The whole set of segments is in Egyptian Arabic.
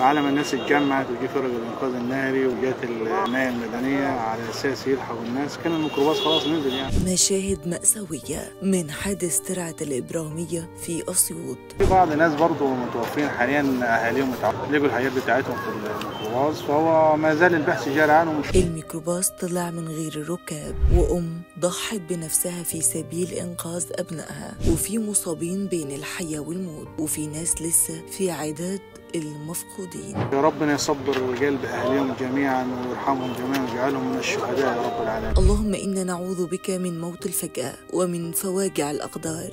فعلى ما الناس اتجمعت وجي فرق الانقاذ النهري وجات العنايه المدنيه على اساس يلحقوا الناس كان الميكروباص خلاص نزل يعني مشاهد مأساوية من حادث ترعة الإبرامية في أسيوط في بعض ناس برضه متوفين حاليا اهاليهم اتعرفوا لقوا الحاجات بتاعتهم في الميكروباص فهو ما زال البحث جاري عنهم الميكروباص طلع من غير الركاب وأم ضحت بنفسها في سبيل إنقاذ أبنائها وفي مصابين بين الحياة والموت وفي ناس لسه في عداد المفقودين يا ربنا يصبر قلب اهاليهم جميعا ويرحمهم جميعا ويجعلهم من الشهداء يا رب العالمين اللهم إنا نعوذ بك من موت الفجأة ومن فواجع الأقدار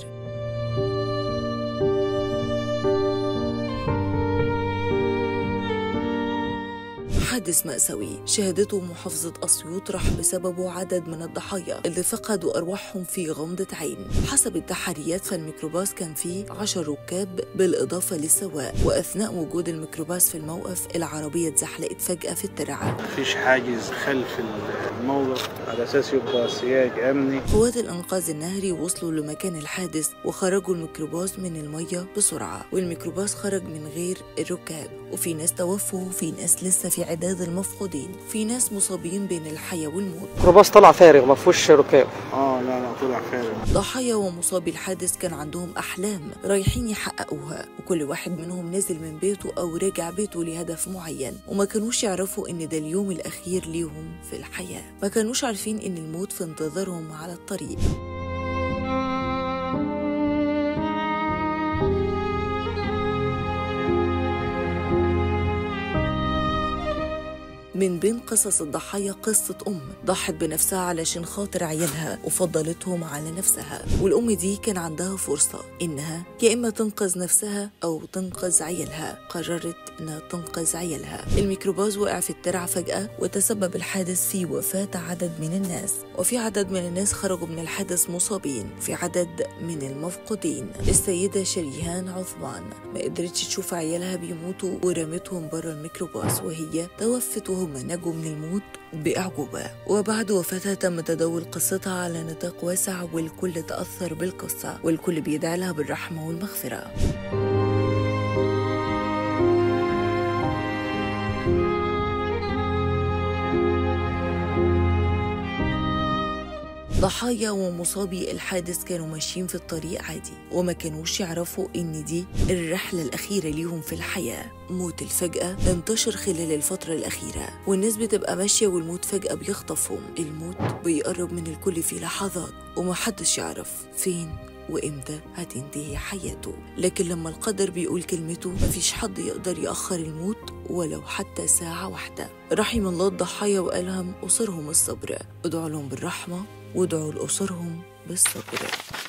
حادث مأساوي شهدته محافظة أسيوط راح بسببه عدد من الضحايا اللي فقدوا أرواحهم في غمضة عين حسب التحريات فالميكروباص كان فيه عشر ركاب بالإضافة للسواق وأثناء وجود الميكروباص في الموقف العربية اتزحلقت فجأة في الترعة مفيش حاجز خلف الموقف على اساس يبقى سياج امني قوات الإنقاذ النهري وصلوا لمكان الحادث وخرجوا الميكروباص من المية بسرعة والميكروباص خرج من غير الركاب وفي ناس توفوا وفي ناس لسه في عداد المفقودين في ناس مصابين بين الحياة والموت ميكروباص طلع فارغ ما فيهوش ركاب اه لا لا طلع فارغ ضحايا ومصابي الحادث كان عندهم أحلام رايحين يحققوها وكل واحد منهم نزل من بيته أو رجع بيته لهدف معين وما كانوش يعرفوا إن ده اليوم الأخير ليهم في الحياة ما كانوش عارفين إن الموت في انتظارهم على الطريق من بين قصص الضحايا قصة أم ضحت بنفسها علشان خاطر عيالها وفضلتهم على نفسها والأم دي كان عندها فرصة إنها يا إما تنقذ نفسها أو تنقذ عيالها قررت إنها تنقذ عيالها الميكروباص وقع في الترعة فجأة وتسبب الحادث في وفاة عدد من الناس وفي عدد من الناس خرجوا من الحادث مصابين وفي عدد من المفقودين السيدة شريهان عثمان ما قدرتش تشوف عيالها بيموتوا ورمتهم بره الميكروباص وهي توفت وهم نجوا من الموت بأعجوبة وبعد وفاتها تم تداول قصتها على نطاق واسع والكل تأثر بالقصة والكل بيدعي لها بالرحمة والمغفرة ضحايا ومصابي الحادث كانوا ماشيين في الطريق عادي وما كانوش يعرفوا ان دي الرحلة الأخيرة ليهم في الحياة موت الفجأة انتشر خلال الفترة الأخيرة والناس بتبقى ماشية والموت فجأة بيخطفهم الموت بيقرب من الكل في لحظات ومحدش يعرف فين وامتى هتنتهي حياته لكن لما القدر بيقول كلمته مفيش حد يقدر يأخر الموت ولو حتى ساعة واحدة رحم الله الضحايا وألهم أسرهم الصبر ادعوا لهم بالرحمة وادعوا لأسرهم بالصبر